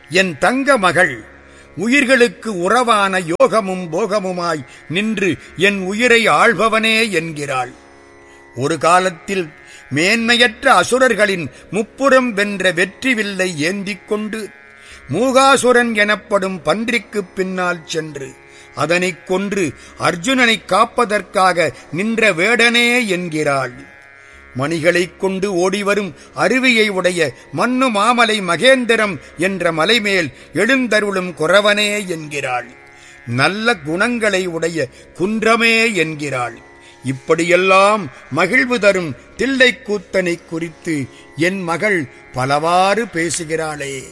என் தங்க மகள் உயிர்களுக்கு உறவான யோகமும் போகமுமாய் நின்று என் உயிரை ஆள்பவனே என்கிறாள் ஒரு காலத்தில் மேன்மையற்ற அசுரர்களின் முப்புறம் வென்ற வெற்றி வில்லை ஏந்திக் கொண்டு மூகாசுரன் எனப்படும் பன்றிக்குப் பின்னால் சென்று அதனைக் கொன்று அர்ஜுனனைக் காப்பதற்காக நின்ற வேடனே என்கிறாள் மணிகளைக் கொண்டு ஓடிவரும் அருவியை உடைய மண்ணு மாமலை மகேந்திரம் என்ற மலைமேல் எழுந்தருளும் குறவனே என்கிறாள் நல்ல குணங்களை உடைய குன்றமே என்கிறாள் இப்படியெல்லாம் மகிழ்வு தரும் தில்லைக்கூத்தனை குறித்து என் மகள் பலவாறு பேசுகிறாளே